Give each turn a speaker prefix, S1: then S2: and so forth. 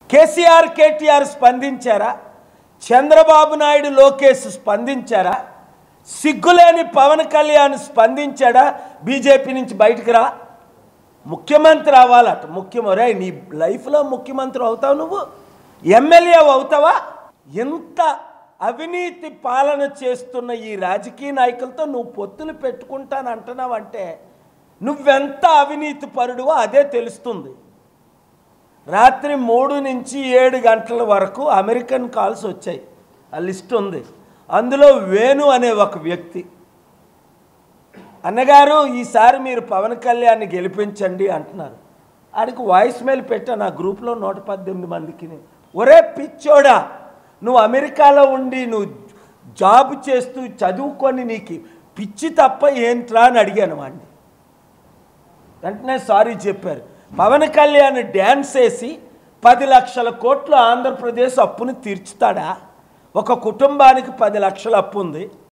S1: కేసీఆర్ కేటీఆర్ స్పందించారా చంద్రబాబు నాయుడు లోకేష్ స్పందించారా సిగ్గులేని పవన్ కళ్యాణ్ స్పందించాడా బీజేపీ నుంచి బయటకు రా ముఖ్యమంత్రి అవ్వాలట ముఖ్యమరే నీ లైఫ్లో ముఖ్యమంత్రి అవుతావు నువ్వు ఎమ్మెల్యే అవుతావా ఎంత అవినీతి పాలన చేస్తున్న ఈ రాజకీయ నాయకులతో నువ్వు పొత్తులు పెట్టుకుంటాను అంటున్నావంటే నువ్వెంత అవినీతి పరుడువో అదే తెలుస్తుంది రాత్రి మూడు నుంచి ఏడు గంటల వరకు అమెరికన్ కాల్స్ వచ్చాయి ఆ లిస్ట్ ఉంది అందులో వేణు అనే ఒక వ్యక్తి అన్నగారు ఈసారి మీరు పవన్ కళ్యాణ్ని గెలిపించండి అంటున్నారు ఆడికి వాయిస్ మెయిల్ పెట్టా నా గ్రూప్లో నూట పద్దెనిమిది మందికి ఒరే పిచ్చోడా నువ్వు అమెరికాలో ఉండి నువ్వు జాబ్ చేస్తూ చదువుకొని నీకు పిచ్చి తప్ప ఏంట్రా అని అడిగాను వాడిని వెంటనే సారీ చెప్పారు పవన్ కళ్యాణ్ డ్యాన్స్ వేసి పది లక్షల కోట్లు ఆంధ్రప్రదేశ్ అప్పుని తీర్చుతాడా ఒక కుటుంబానికి పది లక్షల అప్పు ఉంది